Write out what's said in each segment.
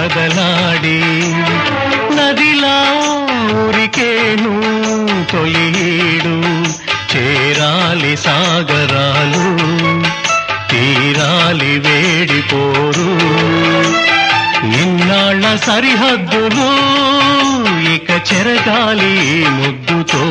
కదలాడి నదిలా ఊరికేను తొలిడు చేరాలి సాగరాలు తీరాలి వేడిపోరు ఇన్నాళ్ళ సరిహద్దులు ఇక చెరగాలి ఈ ముద్దుతో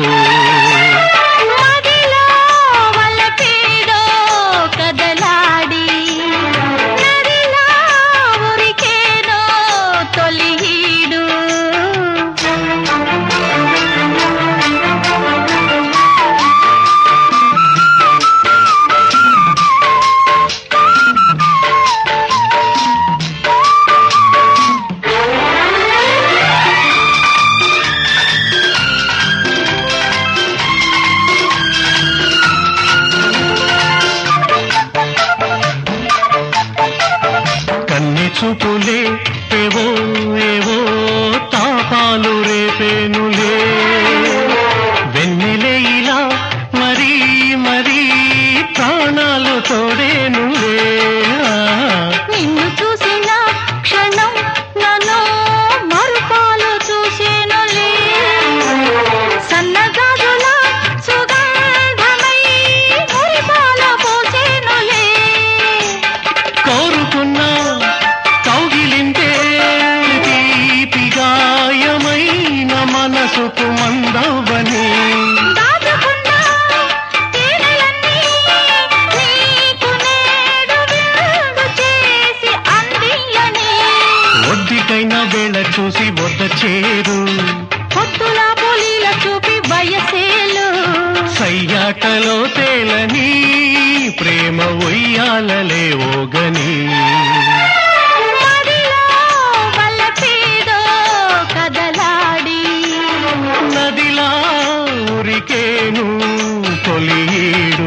మదిలో వలపేదో కదలాడి నదిలా ఉరికేనో తొలిహీడు కన్ని చూపులే ఏవో ఏవో తాపాలు రేపేనులే వెన్నెలే ఇలా మరీ మరీ ప్రాణాలు తోడేనులే ఆ. నిన్ను చూసిన క్షణం నన్ను మరుపాలు చూసేనులే సన్నగాజుల సుగంధమై మురిపాల పోసేనులే కోరుకున్నా కౌగిలింటే తీపి గాయమైన మనసుకు మందవని దాచుకున్న తేనెలన్నీ నీకు నేడు విందు చేసి అందియని ఒడ్డికైన వేళ చూసి వద్ద చేరు పొత్తుల పులిల చూపి వయసేలు సయ్యాటలో తేలని ప్రేమ ఉయ్యాలలే ఓగని మదిలో వలపేదో కదలాడి నదిలా ఉరికేను తొలిడు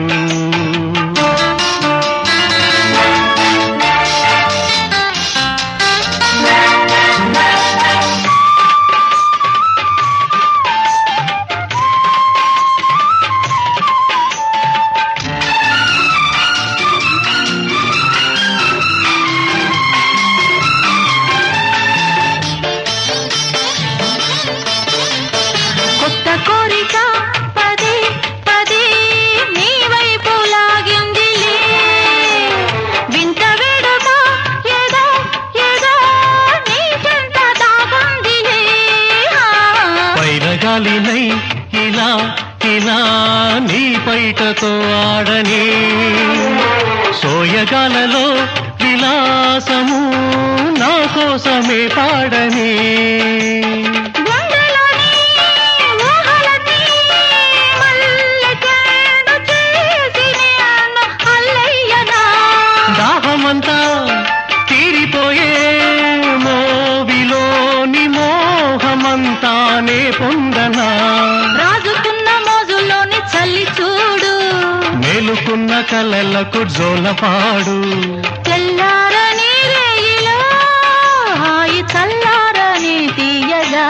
కొత్త కోరిక పదే పదే నీ వైపు లాగిందిలే వింత వేడుక ఏదో ఏదో నీ చెంత దాగుందిలే పైన గాలినై ఇలా ఇలా నీ పైటతో ఆడని సోయగాలలో విలాసము నా కోసమే పాడని గుండెలోని ఊహలన్నీ మల్లెచెండు చేసి నేను అల్లయ్యనా దాహమంతా తీరిపోయే మోవిలోని మోహమంతానే పొందనా రాజుకున్న మోజులోని చల్లి చూడు మేలుకున్న కలలకు జోలపాడు తెల్లారని రేయిలో హాయి చల్లారని తీయగా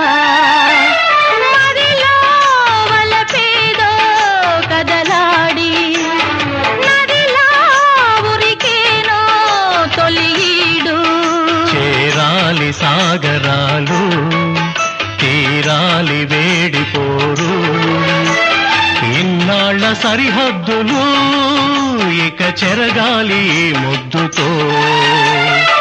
మదిలో వలపేదో కదలాడి నదిలా ఉరికేనో తొలియీడు చేరాలి సాగరాలు తీరాలి వేడిపోరు ఇన్నాళ్ళ సరిహద్దులు ఇక చెరగాలి ఈ ముద్దుతో